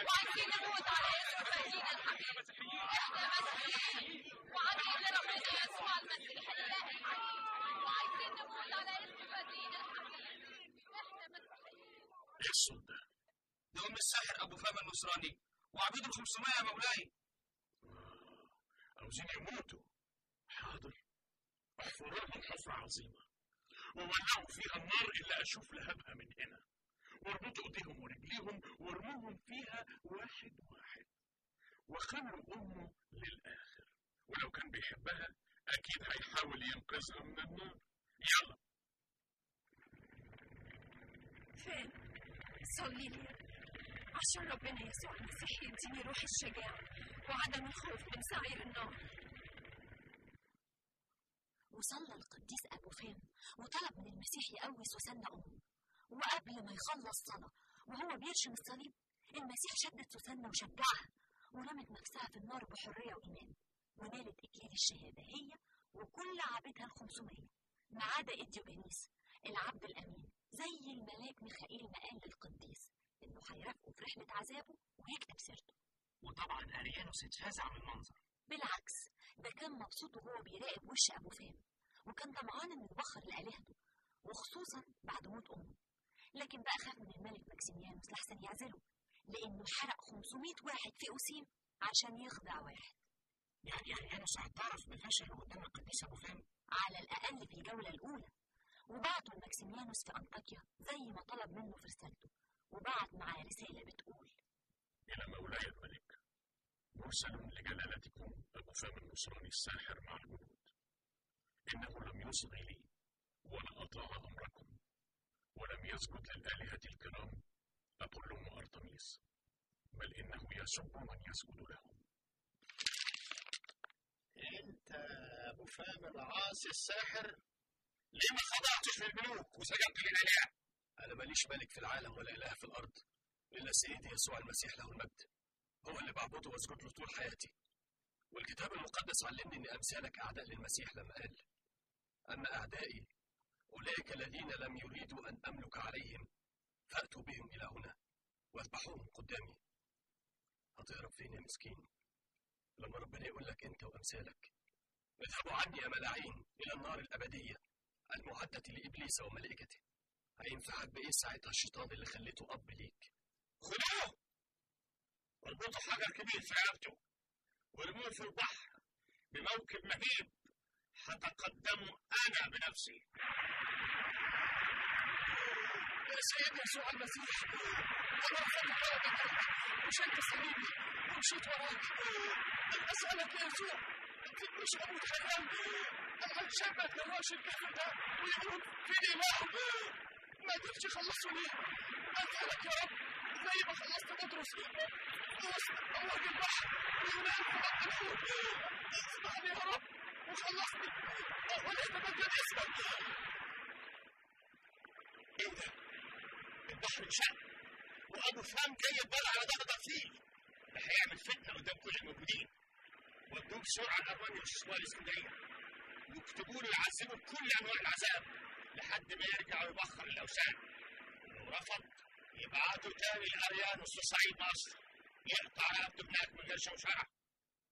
وعايزين نموت على اسم المدينة الحبيب احنا مسيحيين وعبيد لربنا يسوع المسيح الاله الحي وعايزين نموت على اسم المدينة الحبيب احنا مسيحيين ايه الصوت ده؟ ده ام الساحر ابو فهم النصراني وعبيد ال 500 يا مولاي عاوزين يموتوا حاضر احفروا لهم حفرة عظيمة وولعوا فيها النار اللي اشوف لهبها من هنا واربطوا ايديهم ورجليهم وارموهم فيها واحد واحد وخلوا امه للاخر ولو كان بيحبها اكيد هيحاول ينقذها من النار يلا فين؟ صلي لي عشان ربنا يسوع المسيح يديني روح الشجاعة وعدم الخوف من سعير النار وصلى القديس أبو فهم وطلب من المسيح يقوي سوسنة أمه وقبل ما يخلص صلاة وهو بيرشم الصليب المسيح شدت سوسنة وشجعها ورمت نفسها في النار بحرية وإيمان ونالت إكليل الشهادة هي وكل عابدها الخمسمية ما عدا إديوجانيس العبد الأمين زي الملاك ميخائيل ما قال للقديس إنه هيرافقه في رحلة عذابه ويكتب سيرته وطبعا اريانوس اتفزع من المنظر بالعكس ده كان مبسوط وهو بيراقب وش أبو فهم وكان طمعان إنه يبخر لآلهته وخصوصا بعد موت أمه لكن بقى خاف من الملك ماكسيميانوس لحسن يعزله لأنه حرق 500 واحد في أوسيم عشان يخدع واحد يعني اريانوس اعترف بفشله قدام القديس ابو فهم على الأقل في الجولة الأولى وبعته لماكسيميانوس في أنطاكيا زي ما طلب منه في رسالته وبعت معاه رسالة بتقول إلى مولاي الملك مرسل لجلالتكم أبو فم النصراني الساحر مع الجنود إنه لم يصغي لي ولا أطاع أمركم ولم يسجد للآلهة الكرام أبولون وأرتميس بل إنه يسب من يسجد لهم انت ابو فهم العاصي الساحر ليه ما خضعتش في الملوك وسجدت للآلهة؟ انا ماليش ملك في العالم ولا اله في الارض الا سيدي يسوع المسيح له المجد هو اللي بعبده واسجد له طول حياتي والكتاب المقدس علمني ان امثالك اعداء للمسيح لما قال اما اعدائي اولئك الذين لم يريدوا ان املك عليهم فاتوا بهم الى هنا واذبحوهم قدامي هتهرب فين يا مسكين لما ربنا يقول لك انت وامثالك اذهبوا عني يا ملاعين الى النار الابديه المعده لابليس وملائكته هينفعك بايه ساعتها الشيطان اللي خليته اب ليك خدوه واربطوا حجر كبير في رقبته وارموه في البحر بموكب مهيب هتقدمه انا بنفسي يا سيدي يسوع المسيح انا رفضت طلبك وشلت صليبي ومشيت وراك انا اسالك يا يسوع انت مش ابو خيال انا شابك نواش الكفر ده ويقول في اله ما قدرتش خلصوا ليه اسالك يا رب زي ما خلصت بطرس وسط امواج البحر ويونان في بطن الحوت اسمعني يا رب وخلصني وليتبدل اسمك ايه ده؟ البحر انشق وابو فهم جاي يتبرع على ضغط فيه ده هيعمل فتنه قدام كل الموجودين ودوه بسرعه لابواب الاسبوع الاسكندريه واكتبوا له يعذبه بكل انواع العذاب لحد ما يرجع ويبخر الاوثان ولو رفض يبعتوا تاني لاريانوس في صعيد مصر يقطع رقبته هناك من غير شوشره